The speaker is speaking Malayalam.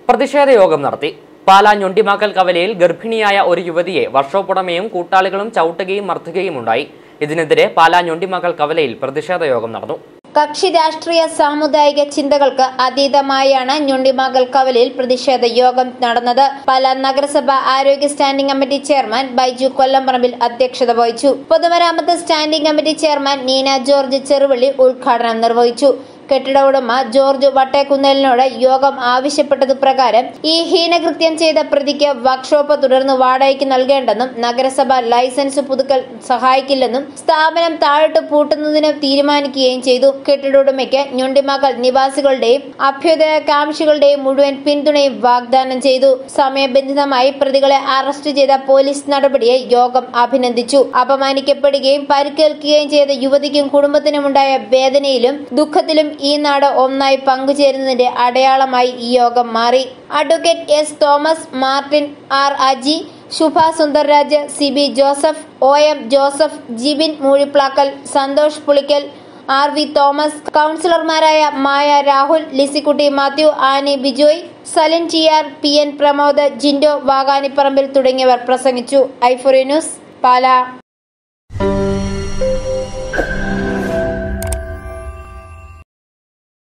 പ്രതിഷേധ യോഗം നടത്തി പാലാ ഞൊണ്ടിമാക്കൽ കവലയിൽ ഗർഭിണിയായ ഒരു യുവതിയെ വർഷോപ്പുടമയും കൂട്ടാളികളും ചവിട്ടുകയും മർദ്ദിക്കുകയും ഉണ്ടായി ഇതിനെതിരെ പാലാ ഞൊണ്ടിമാക്കൽ കവലയിൽ പ്രതിഷേധ യോഗം നടന്നു കക്ഷി രാഷ്ട്രീയ സാമുദായിക ചിന്തകൾക്ക് അതീതമായാണ് ഞുണ്ടിമകൽ കവലയിൽ പ്രതിഷേധ യോഗം നടന്നത് പാലാ നഗരസഭ ആരോഗ്യ standing committee chairman Baiju Kollamparambil അധ്യക്ഷത വഹിച്ചു പൊതുമരാമത്ത് standing committee chairman Neena George Cheruvalli ഉദ്ഘാടനം നിർവഹിച്ചു കെട്ടിട ഉടമ ജോർജ് വട്ടേക്കുന്നലിനോട് യോഗം ആവശ്യപ്പെട്ടത് പ്രകാരം ഈ ഹീനകൃത്യം ചെയ്ത പ്രതിക്ക് വർക്ക്ഷോപ്പ് തുടർന്ന് വാടകയ്ക്ക് നൽകേണ്ടെന്നും നഗരസഭ ലൈസൻസ് പുതുക്കൽ സഹായിക്കില്ലെന്നും സ്ഥാപനം താഴിട്ട് പൂട്ടുന്നതിന് തീരുമാനിക്കുകയും ചെയ്തു കെട്ടിട ഉടമയ്ക്ക് ഞൊണ്ടിമകൾ നിവാസികളുടെയും അഭ്യുദയകാംക്ഷികളുടെയും മുഴുവൻ പിന്തുണയും വാഗ്ദാനം ചെയ്തു സമയബന്ധിതമായി പ്രതികളെ അറസ്റ്റ് ചെയ്ത പോലീസ് നടപടിയെ യോഗം അഭിനന്ദിച്ചു അപമാനിക്കപ്പെടുകയും പരിക്കേൽക്കുകയും ചെയ്ത യുവതിക്കും കുടുംബത്തിനുമുണ്ടായ വേദനയിലും ദുഃഖത്തിലും ഈ നാട് ഒന്നായി പങ്കുചേരുന്നതിന്റെ അടയാളമായി ഈ യോഗം മാറി advocate S Thomas Martin R Aji Shubha Sundarraj C B Joseph O M Joseph Jibin Moozhiplackal Santhosh Pulickal R V Thomas കൗൺസിലർമാരായ മായ രാഹുൽ ലിസിക്കുട്ടി മാത്യു ആനി ബിജോയ് സലിൻ ടിയാർ പി എൻ പ്രമോദ് ജിൻഡോ വാഗാനിപ്പറമ്പിൽ തുടങ്ങിയവർ പ്രസംഗിച്ചു ഐഫോറി ന്യൂസ് പാലാ